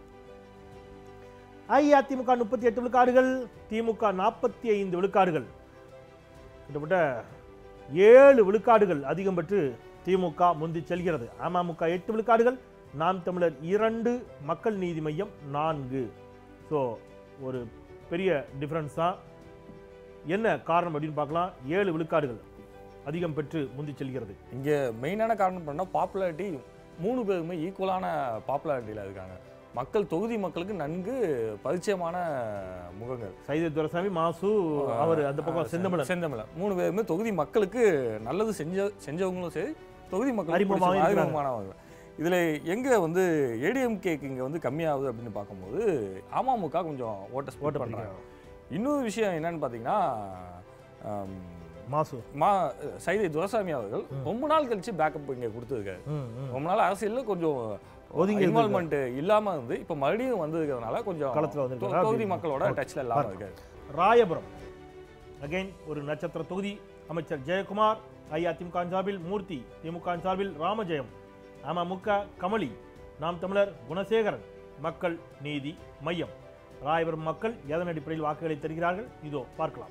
அஇஅதிமுக முப்பத்தி எட்டு விழுக்காடுகள் திமுக நாற்பத்தி ஐந்து விழுக்காடுகள் கிட்டத்தட்ட ஏழு விழுக்காடுகள் அதிகம் பெற்று திமுக முந்தி செல்கிறது அமமுக எட்டு விழுக்காடுகள் நாம் தமிழர் இரண்டு மக்கள் நீதி மையம் நான்கு ஸோ ஒரு பெரிய டிஃப்ரென்ஸ் தான் என்ன காரணம் அப்படின்னு பார்க்கலாம் ஏழு விழுக்காடுகள் அதிகம் பெற்று முந்தி செல்கிறது இங்கே மெயினான காரணம் பண்ணால் பாப்புலாரிட்டி மூணு பேருமே ஈக்குவலான பாப்புலாரிட்டியில் இருக்காங்க மக்கள் தொகுதி மக்களுக்கு நன்கு பரிச்சயமான முகங்கள் சைதை துரசாமி மாசு அவர் அந்த பக்கம் செந்தமிழன் செந்தமிழன் மூணு பேருமே தொகுதி மக்களுக்கு நல்லது செஞ்ச செஞ்சவங்களும் சரி தொகுதி மக்களுக்கு அறிமுகமாக பிடிச்ச- இருக்கிறாங்க. அறிமுகமானவங்க இதில் எங்கே வந்து ஏடிஎம்கேக்கு இங்கே வந்து கம்மியாகுது அப்படின்னு பார்க்கும்போது அமமுக கொஞ்சம் ஓட்ட ஓட்ட ஸ்போர்ட் பண்ணுறாங்க இன்னொரு விஷயம் என்னன்னு பார்த்தீங்கன்னா ஆம், மாசு மா சைதை துரசாமி அவர்கள் ரொம்ப நாள் கழிச்சு பேக்கப் இங்கே கொடுத்துருக்காரு ம், ம். ரொம்ப நாள் அரசியலில் கொஞ்சம் ஒதுங்கி இன்வால்மெண்ட் இல்லாமல் இருந்து இப்போ மறுபடியும் வந்திருக்கிறதுனால கொஞ்சம் களத்துல தொ- வந்திருக்காரு. தொகுதி மக்களோட டச்சில் இல்லாமல் இருக்காரு ராயபுரம் அகைன் ஒரு நட்சத்திர தொகுதி அமைச்சர் ஜெயக்குமார் அஇஅதிமுக சார்பில் மூர்த்தி திமுக சார்பில் ராமஜெயம் அமமுக கமலி நாம் தமிழர் குணசேகரன் மக்கள் நீதி மையம் ராயபுரம் மக்கள் எதன் அடிப்படையில் வாக்குகளை தருகிறார்கள் இதோ பார்க்கலாம்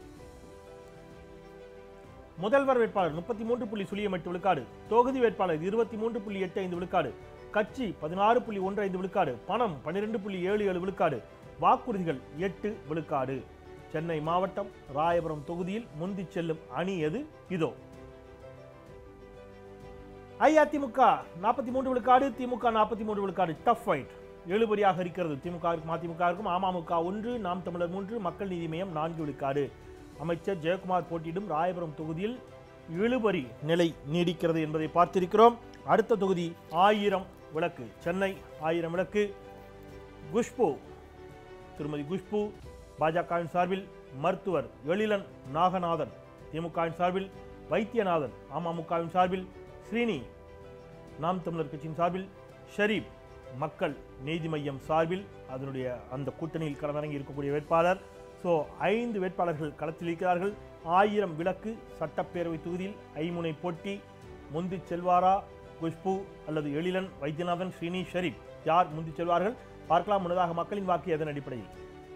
முதல்வர் வேட்பாளர் முப்பத்தி மூன்று புள்ளி சுழியம் எட்டு விழுக்காடு தொகுதி வேட்பாளர் இருபத்தி மூன்று புள்ளி எட்டு ஐந்து விழுக்காடு கட்சி பதினாறு புள்ளி ஒன்று ஐந்து விழுக்காடு பணம் பன்னிரெண்டு புள்ளி ஏழு ஏழு விழுக்காடு வாக்குறுதிகள் எட்டு விழுக்காடு சென்னை மாவட்டம் ராயபுரம் தொகுதியில் முந்திச் செல்லும் அணி எது இதோ அஇஅதிமுக நாற்பத்தி மூன்று விழுக்காடு திமுக நாற்பத்தி மூன்று விழுக்காடு டஃப் ஃபைட் எழுபடியாக இருக்கிறது திமுக மதிமுகவிற்கும் அமமுக ஒன்று நாம் தமிழர் மூன்று மக்கள் நீதி மையம் நான்கு விழுக்காடு அமைச்சர் ஜெயக்குமார் போட்டியிடும் ராயபுரம் தொகுதியில் இழுபறி நிலை நீடிக்கிறது என்பதை பார்த்திருக்கிறோம் அடுத்த தொகுதி ஆயிரம் விளக்கு சென்னை ஆயிரம் விளக்கு குஷ்பு திருமதி குஷ்பு பாஜகவின் சார்பில் மருத்துவர் எழிலன் நாகநாதன் திமுகவின் சார்பில் வைத்தியநாதன் அமமுகவின் சார்பில் ஸ்ரீனி நாம் தமிழர் கட்சியின் சார்பில் ஷரீப் மக்கள் நீதி மையம் சார்பில் அதனுடைய அந்த கூட்டணியில் களமிறங்கி இருக்கக்கூடிய வேட்பாளர் ஸோ ஐந்து வேட்பாளர்கள் களத்தில் இருக்கிறார்கள் ஆயிரம் விளக்கு சட்டப்பேரவை தொகுதியில் ஐமுனை போட்டி முந்தி செல்வாரா குஷ்பு அல்லது எழிலன் வைத்தியநாதன் ஸ்ரீனி ஷரீப் யார் முந்தி செல்வார்கள் பார்க்கலாம் முன்னதாக மக்களின் வாக்கு எதன் அடிப்படையில்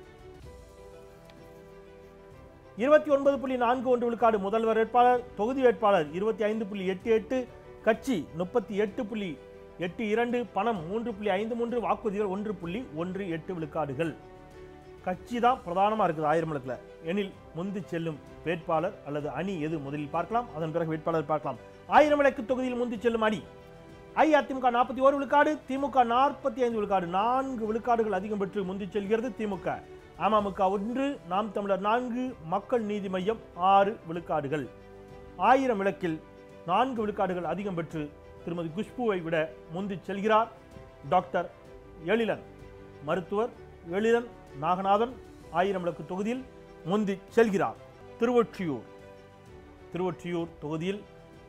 இருபத்தி ஒன்பது புள்ளி நான்கு ஒன்று விழுக்காடு முதல்வர் வேட்பாளர் தொகுதி வேட்பாளர் இருபத்தி ஐந்து புள்ளி எட்டு எட்டு கட்சி முப்பத்தி எட்டு புள்ளி எட்டு இரண்டு பணம் மூன்று புள்ளி ஐந்து மூன்று வாக்குறுதிகள் ஒன்று புள்ளி ஒன்று எட்டு விழுக்காடுகள் கட்சி தான் பிரதானமாக இருக்குது ஆயிரம் விளக்கில் எனில் முந்தி செல்லும் வேட்பாளர் அல்லது அணி எது முதலில் பார்க்கலாம் அதன் பிறகு வேட்பாளர் பார்க்கலாம் ஆயிரம் விளக்கு தொகுதியில் முந்தி செல்லும் அணி அஇஅதிமுக நாற்பத்தி ஒரு விழுக்காடு திமுக நாற்பத்தி ஐந்து விழுக்காடு நான்கு விழுக்காடுகள் அதிகம் பெற்று முந்தி செல்கிறது திமுக அமமுக ஒன்று நாம் தமிழர் நான்கு மக்கள் நீதி மையம் ஆறு விழுக்காடுகள் ஆயிரம் விளக்கில் நான்கு விழுக்காடுகள் அதிகம் பெற்று திருமதி குஷ்புவை விட முந்தி செல்கிறார் டாக்டர் எழிலன் மருத்துவர் எழிலன் நாகநாதன் ஆயிரம் விளக்கு தொகுதியில் முந்தி செல்கிறார் திருவொற்றியூர் திருவொற்றியூர் தொகுதியில்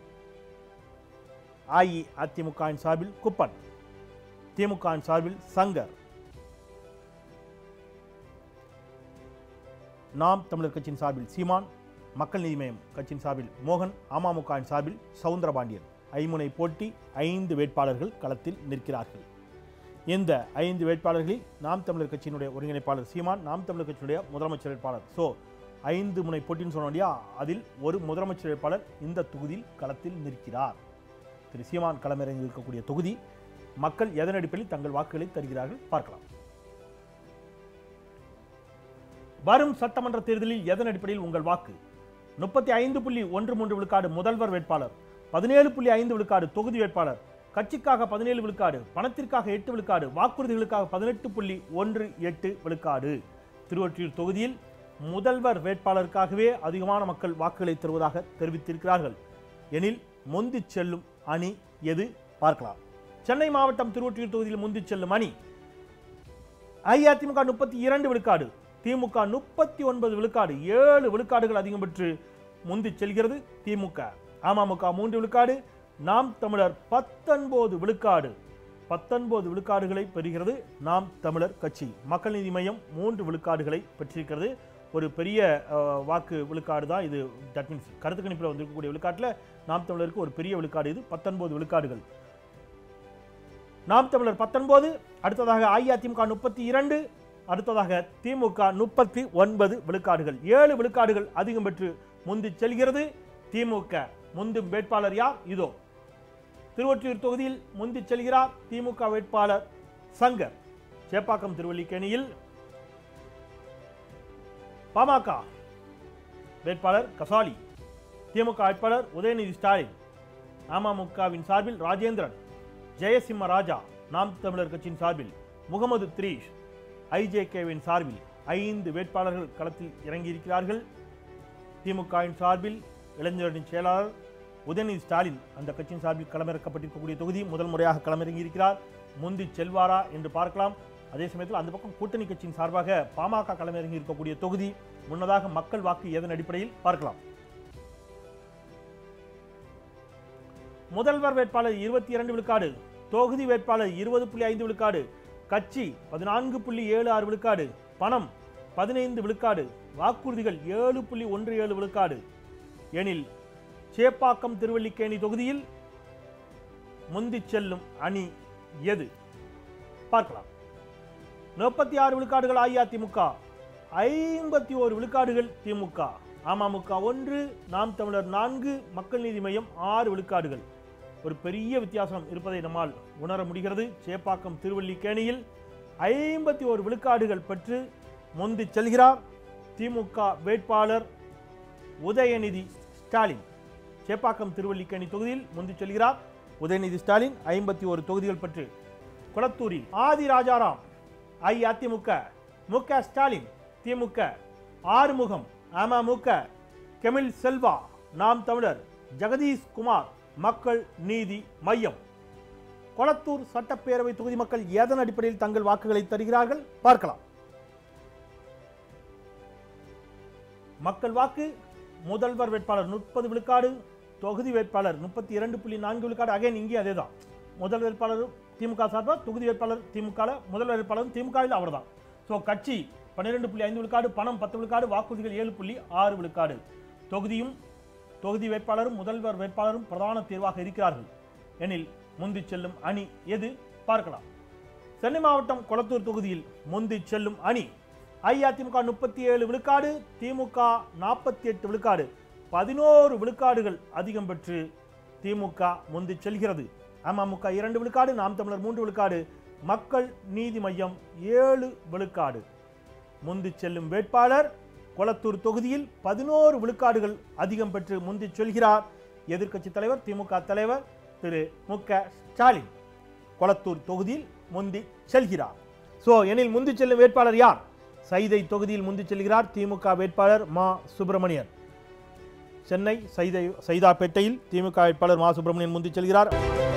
அஇஅதிமுகவின் சார்பில் குப்பன் திமுகவின் சார்பில் சங்கர் நாம் தமிழர் கட்சியின் சார்பில் சீமான் மக்கள் நீதி மய்யம் கட்சியின் சார்பில் மோகன் அமமுகவின் சார்பில் சவுந்தரபாண்டியன் ஐமுனை போட்டி ஐந்து வேட்பாளர்கள் களத்தில் நிற்கிறார்கள் இந்த ஐந்து வேட்பாளர்களில் நாம் தமிழர் கட்சியினுடைய ஒருங்கிணைப்பாளர் சீமான் நாம் தமிழர் கட்சியினுடைய முதலமைச்சர் வேட்பாளர் ஸோ ஐந்து முனை போட்டின்னு சொன்னோம் இல்லையா அதில் ஒரு முதலமைச்சர் வேட்பாளர் இந்த தொகுதியில் களத்தில் நிற்கிறார் திரு சீமான் களமிறங்கி இருக்கக்கூடிய தொகுதி மக்கள் எதன் அடிப்படையில் தங்கள் வாக்குகளை தருகிறார்கள் பார்க்கலாம் வரும் சட்டமன்ற தேர்தலில் எதன் அடிப்படையில் உங்கள் வாக்கு முப்பத்தி ஐந்து புள்ளி ஒன்று மூன்று விழுக்காடு முதல்வர் வேட்பாளர் பதினேழு புள்ளி ஐந்து விழுக்காடு தொகுதி வேட்பாளர் கட்சிக்காக பதினேழு விழுக்காடு பணத்திற்காக எட்டு விழுக்காடு வாக்குறுதிகளுக்காக பதினெட்டு புள்ளி ஒன்று எட்டு விழுக்காடு திருவொற்றியூர் தொகுதியில் முதல்வர் வேட்பாளருக்காகவே அதிகமான மக்கள் வாக்குகளை தருவதாக தெரிவித்திருக்கிறார்கள் எனில் முந்திச் செல்லும் அணி எது பார்க்கலாம் சென்னை மாவட்டம் திருவொற்றியூர் தொகுதியில் முந்திச் செல்லும் அணி அஇஅதிமுக முப்பத்தி இரண்டு விழுக்காடு திமுக முப்பத்தி ஒன்பது விழுக்காடு ஏழு விழுக்காடுகள் அதிகம் பெற்று முந்தி செல்கிறது திமுக அமமுக மூன்று விழுக்காடு நாம் தமிழர் பத்தொன்பது விழுக்காடு பத்தொன்பது விழுக்காடுகளை பெறுகிறது நாம் தமிழர் கட்சி மக்கள் நீதி மையம் மூன்று விழுக்காடுகளை பெற்றிருக்கிறது ஒரு பெரிய அஹ், வாக்கு விழுக்காடு தான் இது தட் மீன்ஸ் கருத்து கணிப்பில் வந்திருக்கக்கூடிய விழுக்காட்டில் நாம் தமிழருக்கு ஒரு பெரிய விழுக்காடு இது பத்தொன்பது விழுக்காடுகள் நாம் தமிழர் பத்தொன்பது அடுத்ததாக அஇஅதிமுக முப்பத்தி இரண்டு அடுத்ததாக திமுக முப்பத்தி ஒன்பது விழுக்காடுகள் ஏழு விழுக்காடுகள் அதிகம் பெற்று முந்தி செல்கிறது திமுக முந்தும் வேட்பாளர் யார் இதோ திருவொற்றியூர் தொகுதியில் முந்தி செல்கிறார் திமுக வேட்பாளர் சங்கர் சேப்பாக்கம் திருவல்லிக்கேணியில் பாமக வேட்பாளர் கசாலி திமுக வேட்பாளர் உதயநிதி ஸ்டாலின் அமமுகவின் சார்பில் ராஜேந்திரன் ஜெயசிம்ம ராஜா நாம் தமிழர் கட்சியின் சார்பில் முகமது த்ரீஷ் ஐஜேகேவின் சார்பில் ஐந்து வேட்பாளர்கள் களத்தில் இறங்கியிருக்கிறார்கள் திமுகவின் சார்பில் இளைஞரின் செயலாளர் உதயநிதி ஸ்டாலின் அந்த கட்சியின் சார்பில் களமிறக்கப்பட்டிருக்கக்கூடிய தொகுதி முதல் முறையாக களமிறங்கியிருக்கிறார் முந்தி செல்வாரா என்று பார்க்கலாம் அதே சமயத்தில் அந்த பக்கம் கூட்டணி கட்சியின் சார்பாக பாமக களமிறங்கி இருக்கக்கூடிய தொகுதி முன்னதாக மக்கள் வாக்கு எதன் அடிப்படையில் பார்க்கலாம் முதல்வர் வேட்பாளர் இருபத்தி இரண்டு விழுக்காடு தொகுதி வேட்பாளர் இருபது புள்ளி ஐந்து விழுக்காடு கட்சி பதினான்கு புள்ளி ஏழு ஆறு விழுக்காடு பணம் பதினைந்து விழுக்காடு வாக்குறுதிகள் ஏழு புள்ளி ஒன்று ஏழு விழுக்காடு எனில் சேப்பாக்கம் திருவல்லிக்கேணி தொகுதியில் முந்திச் செல்லும் அணி எது பார்க்கலாம் முப்பத்தி ஆறு விழுக்காடுகள் அஇஅதிமுக ஐம்பத்தி ஓரு விழுக்காடுகள் திமுக அமமுக ஒன்று நாம் தமிழர் நான்கு மக்கள் நீதி மையம் ஆறு விழுக்காடுகள் ஒரு பெரிய வித்தியாசம் இருப்பதை நம்மால் உணர முடிகிறது சேப்பாக்கம் திருவல்லிக்கேணியில் ஐம்பத்தி ஓரு விழுக்காடுகள் பெற்று முந்தி செல்கிறார் திமுக வேட்பாளர் உதயநிதி ஸ்டாலின் சேப்பாக்கம் திருவல்லிக்கேணி தொகுதியில் முந்தி செல்கிறார் உதயநிதி ஸ்டாலின் ஐம்பத்தி ஒரு தொகுதிகள் பெற்று குளத்தூரில் ஆதி ராஜாராம் அஇஅதிமுக மு க ஸ்டாலின் திமுக ஆறுமுகம் அமமுக கெமில் செல்வா நாம் தமிழர் ஜெகதீஷ் குமார் மக்கள் நீதி மையம் கொளத்தூர் சட்டப்பேரவை தொகுதி மக்கள் எதன் அடிப்படையில் தங்கள் வாக்குகளை தருகிறார்கள் பார்க்கலாம் மக்கள் வாக்கு முதல்வர் வேட்பாளர் முப்பது விழுக்காடு தொகுதி வேட்பாளர் முப்பத்தி இரண்டு புள்ளி நான்கு விழுக்காடு அகைன் இங்கே அதே தான் முதல் வேட்பாளர் திமுக சார்பாக தொகுதி வேட்பாளர் திமுக முதல் வேட்பாளர் திமுகவில் அவர் தான் ஸோ கட்சி பன்னிரெண்டு புள்ளி ஐந்து விழுக்காடு பணம் பத்து விழுக்காடு வாக்குறுதிகள் ஏழு புள்ளி ஆறு விழுக்காடு தொகுதியும் தொகுதி வேட்பாளரும் முதல்வர் வேட்பாளரும் பிரதான தேர்வாக இருக்கிறார்கள் எனில் முந்திச் செல்லும் அணி எது பார்க்கலாம் சென்னை மாவட்டம் கொளத்தூர் தொகுதியில் முந்திச் செல்லும் அணி அஇஅதிமுக முப்பத்தி ஏழு விழுக்காடு திமுக நாற்பத்தி எட்டு விழுக்காடு பதினோரு விழுக்காடுகள் அதிகம் பெற்று திமுக முந்திச் செல்கிறது அமமுக இரண்டு விழுக்காடு நாம் தமிழர் மூன்று விழுக்காடு மக்கள் நீதி மையம் ஏழு விழுக்காடு முந்திச் செல்லும் வேட்பாளர் கொளத்தூர் தொகுதியில் பதினோரு விழுக்காடுகள் அதிகம் பெற்று முந்திச் செல்கிறார் எதிர்க்கட்சி தலைவர் திமுக தலைவர் திரு மு க ஸ்டாலின் கொளத்தூர் தொகுதியில் முந்தி செல்கிறார் சோ எனில் முந்தி செல்லும் வேட்பாளர் யார் சைதை தொகுதியில் முந்தி செல்கிறார் திமுக வேட்பாளர் மா சுப்பிரமணியன் சென்னை சைதை சைதாப்பேட்டையில் திமுக வேட்பாளர் மா சுப்பிரமணியன் முந்தி செல்கிறார்